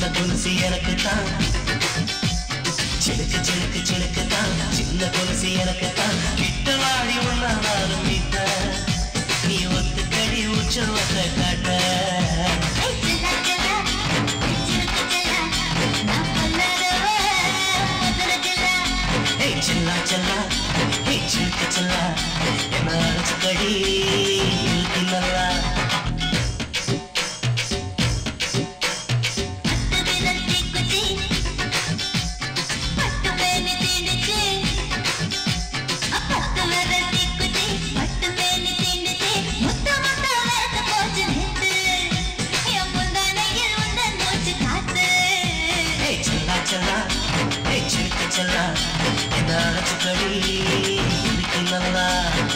சின்ன கொலுசு எனக்கு தான் சிலுக்கு சிலுக்கு சிலுக்கு தான் சின்ன கொலுசு எனக்கு தான் கிட்ட வாடி ஒன்னாலும் விட்ட நீ ஒத்துக்கடி உற்சவத்தை காட்ட ஏய் சில்லா சில்லா ஏய் சிலுக்கு சில்லா என்ன அழைச்சுக்கடி இழுக்கு நல்லா ஏய் சில்லா சில்லா ஏய் சிலுக்கு சில்லா என்ன அழைச்சுக்கடி இழுக்கு நல்லா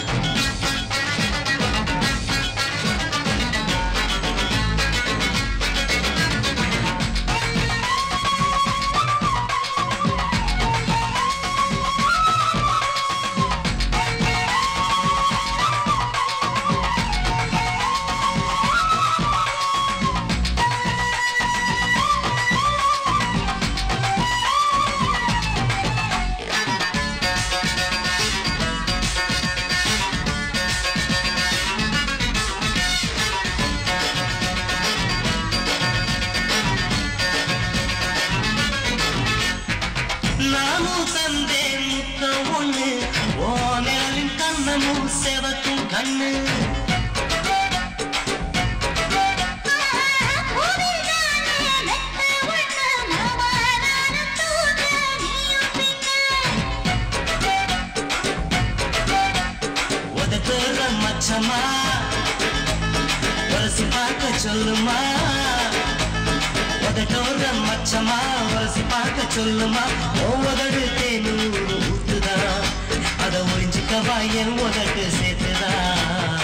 நானும் தந்தேன் முத்தம் ஒண்ணு ஓ நிழலின் கண்ணமும் செவக்கும் கண்ணு உதக்குற மச்சமா உரசி பார்க்க சொல்லுமா உதட்டோர மச்சமா உரசி பார்க்க சொல்லுமா ஒவ்வொரு தேனூறு ஊத்துதான் அதை ஒழிஞ்சுக்கவா என் உதட்டு சேர்த்துதான்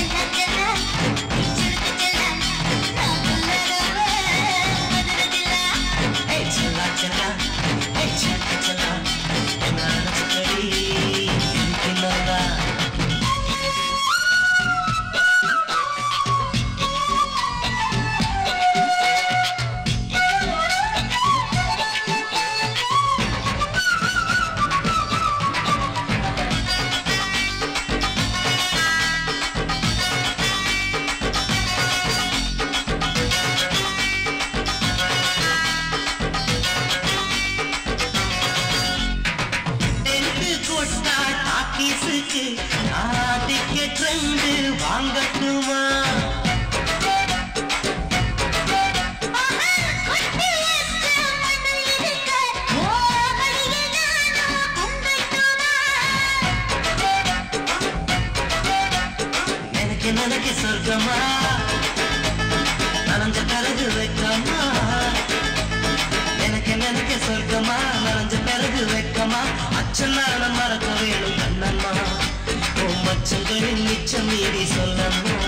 ஏய் செல்லா செல்லா ஏய் செல்லா செல்லா என்ன அழைச்சுக்கடி இதுக்கு நல்லா டென்ட் கொட்டா டாக்கீஸுக்கு நான் டிக்கெட் ரெண்டு வாங்கட்டுமா எனக்கு நினைக்க சொர்க்கமா நனைஞ்ச பிறகு வைக்கமா எனக்கு நினைக்க சொர்க்கமா நனைஞ்ச பிறகு வைக்கமா அச்சனான மறக்க வேணும் கண்ணம்மா உன் மச்சங்களின் மிச்சம் மீறி சொல்லணும்